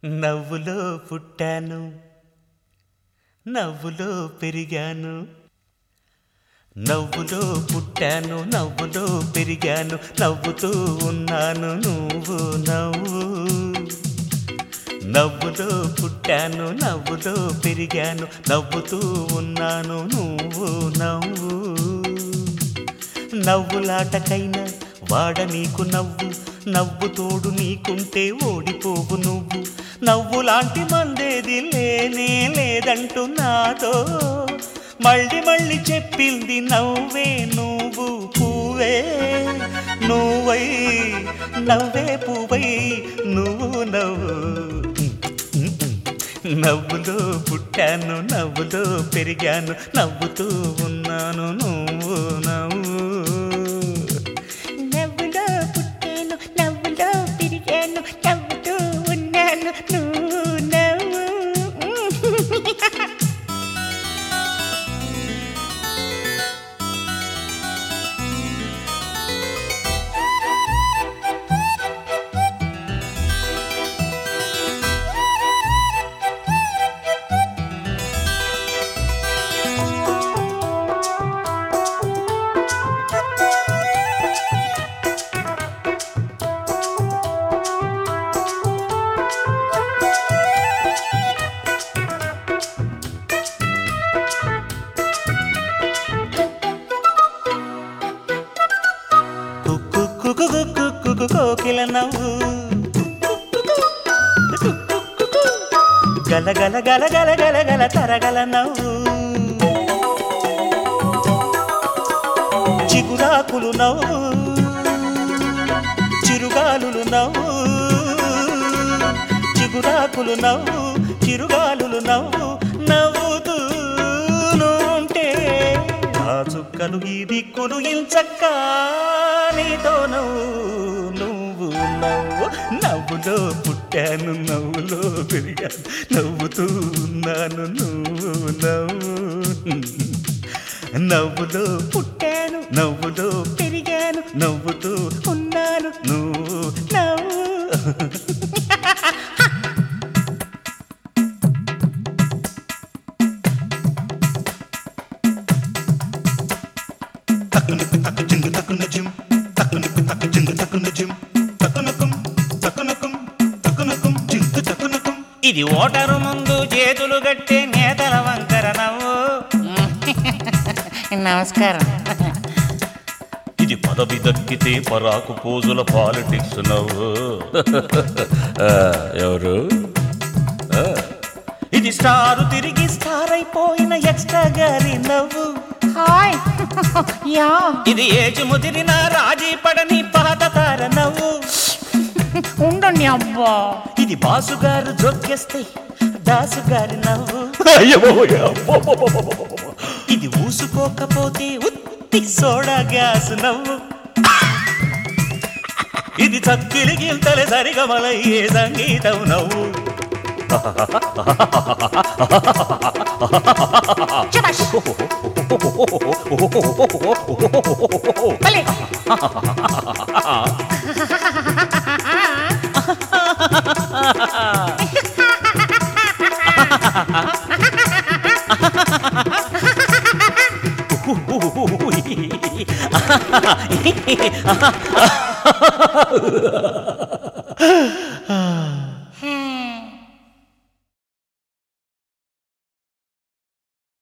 నవ్వులో పుట్టాను నవ్వులో పెరిగాను నవ్వులో పుట్టాను నవ్వులో పెరిగాను నవ్వుతూ ఉన్నాను నువ్వు నవ్వు నవ్వులో పుట్టాను నవ్వులో పెరిగాను నవ్వుతూ ఉన్నాను నువ్వు నవ్వు నవ్వులాటకైనా వాడ నీకు నవ్వు నవ్వు తోడు నీకుంటే ఓడిపోవు నువ్వు నవ్వులాంటి మందేది లేనే లేదంటూ నాతో మళ్ళీ మళ్ళీ చెప్పింది నవ్వే నువ్వు పువ్వే నువ్వై నవ్వే పువ్వై నువ్వు నవ్వు నవ్వులో పుట్టాను నవ్వులో పెరిగాను నవ్వుతూ ఉన్నాను నువ్వు నవ్వు నవ్వులో పుట్టాను నవ్వులో పెరిగాను నవ్వుతూ ఉన్నాను నువ్వు నవ్వు కుక్కు కుక్కు కుక్కు కుక్కు కోకిల నవ్వు గల గల గల గల గల గల తరగల నవ్వు చిగురాకులు నవ్వు చిరుగాలులు నవ్వు చిగురాకులు నవ్వు చిరుగాలులు నవ్వు నవ్వుతూ ఉంటే ఆ చుక్కలు ఈ దిక్కులు ఇంచక్క నీతో నవ్వు నువ్వు నవ్వు నవ్వులో పుట్టాను నవ్వులో పెరిగాను నవ్వుతూ ఉన్నాను నువ్వు నవ్వు నవ్వులో పుట్టాను నవ్వులో పెరిగాను నవ్వుతూ ఉన్నాను నువ్వు నవ్వు ఇది ఓటరు ముందు చేతులు గట్టే నేతల వంకర నవ్వు నమస్కారం ఇది పదవి దక్కితే పరాకు పోజుల పాలిటిక్స్ నవ్వు ఆ, ఎవరు ఆ, ఇది స్టారు తిరిగి స్టార్ అయిపోయిన ఎక్స్ట్రా గారి నవ్వు హాయ్ యా ఇది ఏజ్ ముదిరిన రాజీ పడని పాత తార నవ్వు ఉండండి అబ్బా ఇది బాసుగారు జోక్యేస్తే దాసుగారి నవ్వు ఇది ఊసుకోకపోతే ఉత్తి సోడా గ్యాస్ నవ్వు ఇది చక్కిలి గిల్తలే సరిగమలయ్యే సంగీతం నవ్వు శభాష్. భలే.